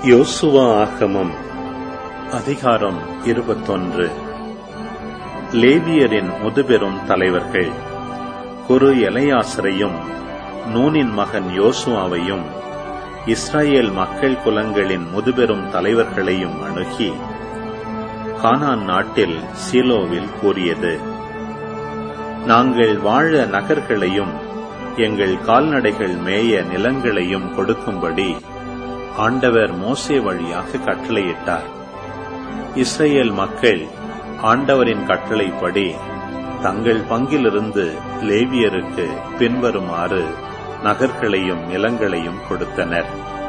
யோசுவா ஆகமம் அதிகாரம் இருபத்தொன்று லேவியரின் முதுபெரும் தலைவர்கள் குரு எலையாசரையும் நூனின் மகன் யோசுவாவையும் இஸ்ரேல் மக்கள் குலங்களின் முதுபெரும் தலைவர்களையும் அணுகி கானான் நாட்டில் சீலோவில் கூறியது நாங்கள் வாழ நகர்களையும் எங்கள் கால்நடைகள் மேய நிலங்களையும் கொடுக்கும்படி ஆண்டவர் மோசே வழியாக கட்டளையிட்டார் இஸ்ரேல் மக்கள் ஆண்டவரின் கட்டளைப்படி தங்கள் பங்கிலிருந்து லேவியருக்கு பின்வருமாறு நகர்களையும் நிலங்களையும் கொடுத்தனர்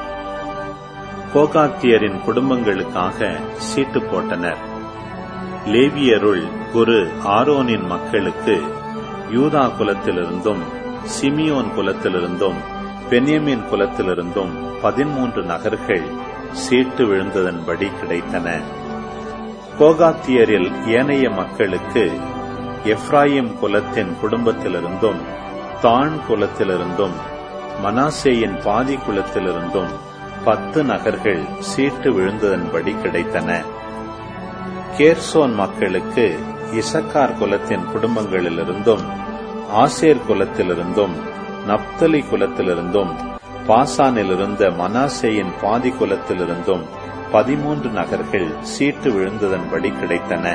கோகாத்தியரின் குடும்பங்களுக்காக சீட்டு போட்டனர் லேவியருள் குரு ஆரோனின் மக்களுக்கு யூதா குலத்திலிருந்தும் சிமியோன் குலத்திலிருந்தும் பென்யமின் குலத்திலிருந்தும் பதிமூன்று நகர்கள் சீட்டு விழுந்ததன்படி கிடைத்தன கோகாத்தியரில் ஏனைய மக்களுக்கு எப்ராயிம் குலத்தின் குடும்பத்திலிருந்தும் தான் குலத்திலிருந்தும் மனாசேயின் பாதி குலத்திலிருந்தும் பத்து நகர்கள் சீட்டு விழுந்ததன்படி கிடைத்தன கேர்சோன் மக்களுக்கு இசக்கார் குலத்தின் குடும்பங்களிலிருந்தும் ஆசேர் குலத்திலிருந்தும் நப்தலி குலத்திலிருந்தும் பாசானில் இருந்த மனாசேயின் பாதி குலத்திலிருந்தும் பதிமூன்று நகர்கள் சீட்டு விழுந்ததன்படி கிடைத்தன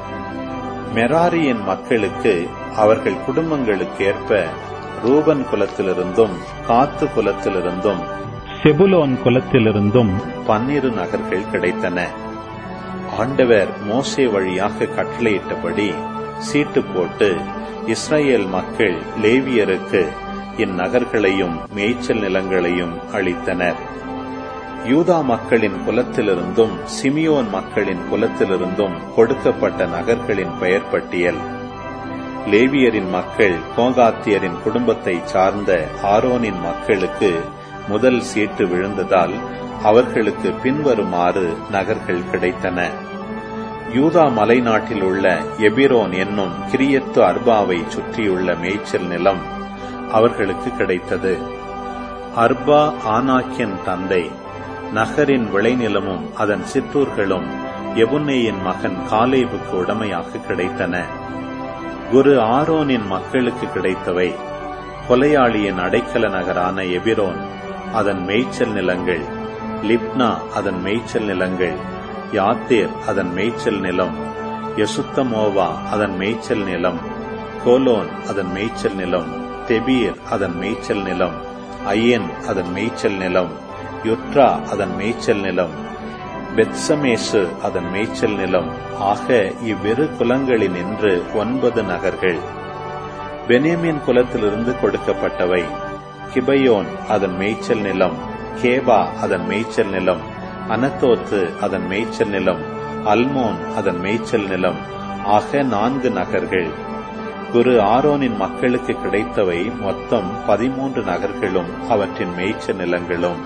மெராரியின் மக்களுக்கு அவர்கள் குடும்பங்களுக்கேற்ப ரூபன் குலத்திலிருந்தும் காத்து குலத்திலிருந்தும் செபுலோன் குலத்திலிருந்தும் பன்னிரு நகர்கள் கிடைத்தன ஆண்டவர் மோசே வழியாக கட்டளையிட்டபடி சீட்டு போட்டு இஸ்ரேல் மக்கள் லேவியருக்கு இந்நகர்களையும் மேய்ச்சல் நிலங்களையும் அளித்தனர் யூதா மக்களின் குலத்திலிருந்தும் சிமியோன் மக்களின் குலத்திலிருந்தும் கொடுக்கப்பட்ட நகர்களின் பெயர் பட்டியல் லேவியரின் மக்கள் கோகாத்தியரின் குடும்பத்தை சார்ந்த ஆரோனின் மக்களுக்கு முதல் சீட்டு விழுந்ததால் அவர்களுக்கு பின்வருமாறு நகர்கள் கிடைத்தன யூதா மலைநாட்டில் உள்ள எபிரோன் என்னும் கிரியத்து அர்பாவை சுற்றியுள்ள மேய்ச்சல் நிலம் அவர்களுக்கு கிடைத்தது அர்பா ஆனாக்கின் தந்தை நகரின் விளைநிலமும் அதன் சிற்றூர்களும் எபுன்னேயின் மகன் காலேபுக்கு உடமையாக கிடைத்தன குரு ஆரோனின் மக்களுக்கு கிடைத்தவை கொலையாளியின் அடைக்கல நகரான எபிரோன் அதன் மேய்ச்சல் நிலங்கள் லிப்னா அதன் மேய்ச்சல் நிலங்கள் யாத்தேர் அதன் மேய்ச்சல் நிலம் யசுத்தமோவா அதன் மேய்ச்சல் நிலம் கோலோன் அதன் மேய்ச்சல் நிலம் தெபீர் அதன் மேய்ச்சல் நிலம் ஐயன் அதன் மேய்ச்சல் நிலம் யுத்ரா அதன் மேய்ச்சல் நிலம் பெத்சமேசு அதன் மேய்ச்சல் நிலம் ஆக இவ்விரு குலங்களில் நின்று ஒன்பது நகர்கள் பெனேமின் குலத்திலிருந்து கொடுக்கப்பட்டவை கிபயோன் அதன் மேய்ச்சல் நிலம் கேபா அதன் மேய்ச்சல் நிலம் அனத்தோத்து அதன் மேய்ச்சல் நிலம் அல்மோன் அதன் மேய்ச்சல் நிலம் ஆக நான்கு நகர்கள் குரு ஆரோனின் மக்களுக்கு கிடைத்தவை மொத்தம் பதிமூன்று நகர்களும் அவற்றின் மேய்ச்சல் நிலங்களும்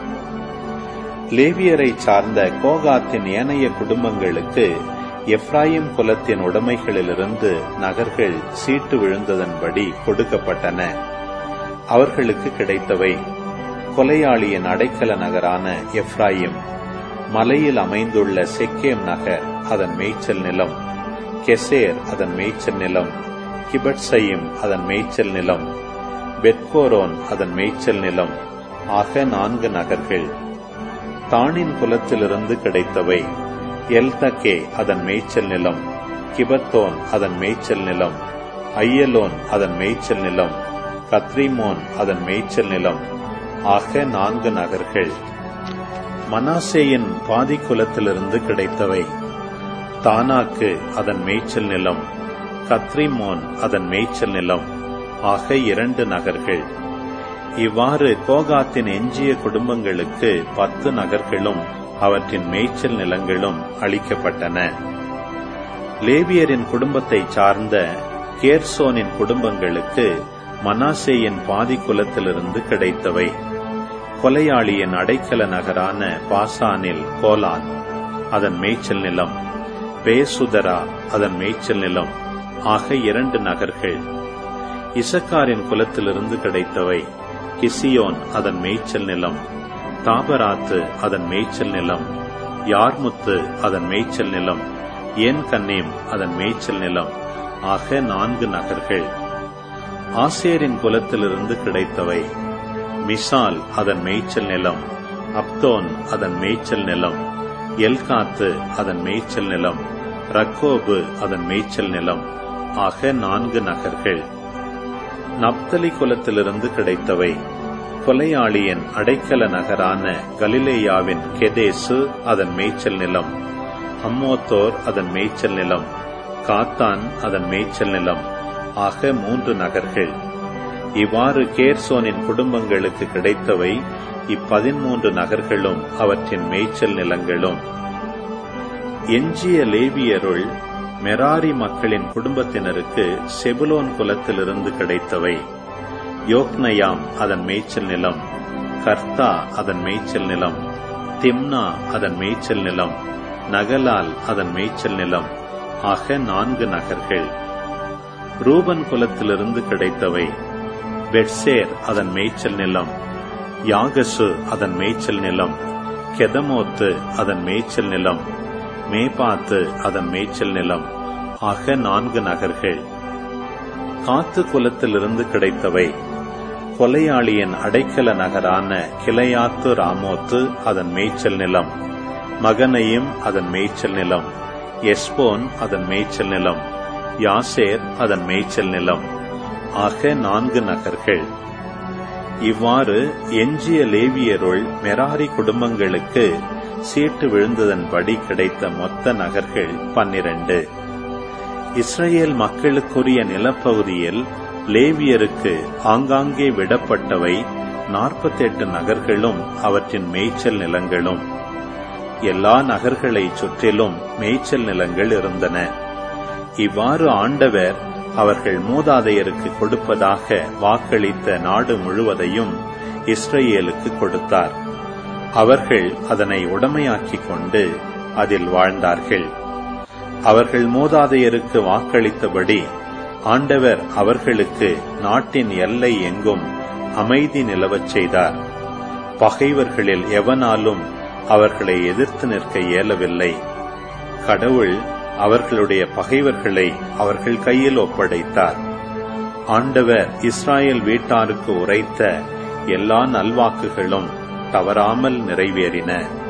லேவியரை சார்ந்த கோகாத்தின் ஏனைய குடும்பங்களுக்கு எப்ராயிம் குலத்தின் உடைமைகளிலிருந்து நகர்கள் சீட்டு விழுந்ததன்படி கொடுக்கப்பட்டன அவர்களுக்கு கிடைத்தவை கொலையாளியின் அடைக்கல நகரான எப்ராயிம் மலையில் அமைந்துள்ள செக்கேம் நகர் அதன் மேய்ச்சல் நிலம் கெசேர் அதன் மேய்ச்சல் நிலம் கிபட்சையும் அதன் மேய்ச்சல் நிலம் பெட்கோரோன் அதன் மேய்ச்சல் நிலம் ஆக நான்கு நகர்கள் தானின் குலத்திலிருந்து கிடைத்தவை எல்தகே அதன் மேய்ச்சல் நிலம் கிபத்தோன் அதன் மேய்ச்சல் நிலம் ஐயலோன் அதன் மேய்ச்சல் நிலம் கத்ரிமோன் அதன் மேய்ச்சல் நிலம் ஆக நான்கு நகர்கள் மனாசேயின் பாதி குலத்திலிருந்து கிடைத்தவை தானாக்கு அதன் மேய்ச்சல் நிலம் கத்ரிமோன் அதன் மேய்ச்சல் நிலம் ஆக இரண்டு நகர்கள் இவ்வாறு கோகாத்தின் எஞ்சிய குடும்பங்களுக்கு பத்து நகர்களும் அவற்றின் மேய்ச்சல் நிலங்களும் அளிக்கப்பட்டன லேவியரின் குடும்பத்தை சார்ந்த கேர்சோனின் குடும்பங்களுக்கு மனாசேயின் பாதி குலத்திலிருந்து கிடைத்தவை கொலையாளியின் அடைக்கல நகரான பாசானில் கோலான் அதன் மேய்ச்சல் நிலம் பேசுதரா அதன் மேய்ச்சல் நிலம் ஆக இரண்டு நகர்கள் இசக்காரின் குலத்திலிருந்து கிடைத்தவை கிசியோன் அதன் மேய்ச்சல் நிலம் தாபராத்து அதன் மேய்ச்சல் நிலம் யார்முத்து அதன் மேய்ச்சல் நிலம் ஏன் கன்னேம் அதன் மேய்ச்சல் நிலம் ஆக நான்கு நகர்கள் ஆசேரின் குலத்திலிருந்து கிடைத்தவை மிசால் அதன் மேய்ச்சல் நிலம் அப்தோன் அதன் மேய்ச்சல் நிலம் எல்காத்து அதன் மேய்ச்சல் நிலம் ரக்கோபு அதன் மேய்ச்சல் நிலம் ஆக நான்கு நகர்கள் நப்தலி குலத்திலிருந்து கிடைத்தவை கொலையாளியின் அடைக்கல நகரான கலிலேயாவின் கெதேசு அதன் மேய்ச்சல் நிலம் அம்மோத்தோர் அதன் மேய்ச்சல் நிலம் காத்தான் அதன் மேய்ச்சல் நிலம் ஆக மூன்று நகர்கள் இவ்வாறு கேர்சோனின் குடும்பங்களுக்கு கிடைத்தவை இப்பதிமூன்று நகர்களும் அவற்றின் மேய்ச்சல் நிலங்களும் எஞ்சிய லேவியருள் மெராரி மக்களின் குடும்பத்தினருக்கு செபுலோன் குலத்திலிருந்து கிடைத்தவை யோக்னயாம் அதன் மேய்ச்சல் நிலம் கர்த்தா அதன் மேய்ச்சல் நிலம் திம்னா அதன் மேய்ச்சல் நிலம் நகலால் அதன் மேய்ச்சல் நிலம் ஆக நான்கு நகர்கள் ரூபன் குலத்திலிருந்து கிடைத்தவை பெட்சேர் அதன் மேய்ச்சல் நிலம் யாகசு அதன் மேய்ச்சல் நிலம் கெதமோத்து அதன் மேய்ச்சல் நிலம் மேபாத்து அதன் மேய்ச்சல் நிலம் ஆக நான்கு நகர்கள் காத்து குலத்திலிருந்து கிடைத்தவை கொலையாளியின் அடைக்கல நகரான கிளையாத்து ராமோத்து அதன் மேய்ச்சல் நிலம் மகனையும் அதன் மேய்ச்சல் நிலம் எஸ்போன் அதன் மேய்ச்சல் நிலம் யாசேர் அதன் மேய்ச்சல் நிலம் ஆக நான்கு நகர்கள் இவ்வாறு எஞ்சிய லேவியருள் மெராரி குடும்பங்களுக்கு சீட்டு விழுந்ததன்படி கிடைத்த மொத்த நகர்கள் பன்னிரண்டு இஸ்ரேல் மக்களுக்குரிய நிலப்பகுதியில் லேவியருக்கு ஆங்காங்கே விடப்பட்டவை நாற்பத்தெட்டு நகர்களும் அவற்றின் மேய்ச்சல் நிலங்களும் எல்லா நகர்களை சுற்றிலும் மேய்ச்சல் நிலங்கள் இருந்தன இவ்வாறு ஆண்டவர் அவர்கள் மூதாதையருக்கு கொடுப்பதாக வாக்களித்த நாடு முழுவதையும் இஸ்ரேலுக்கு கொடுத்தார் அவர்கள் அதனை உடமையாக்கிக் கொண்டு அதில் வாழ்ந்தார்கள் அவர்கள் மூதாதையருக்கு வாக்களித்தபடி ஆண்டவர் அவர்களுக்கு நாட்டின் எல்லை எங்கும் அமைதி நிலவச் செய்தார் பகைவர்களில் எவனாலும் அவர்களை எதிர்த்து நிற்க இயலவில்லை கடவுள் அவர்களுடைய பகைவர்களை அவர்கள் கையில் ஒப்படைத்தார் ஆண்டவர் இஸ்ராயல் வீட்டாருக்கு உரைத்த எல்லா நல்வாக்குகளும் தவறாமல் நிறைவேறின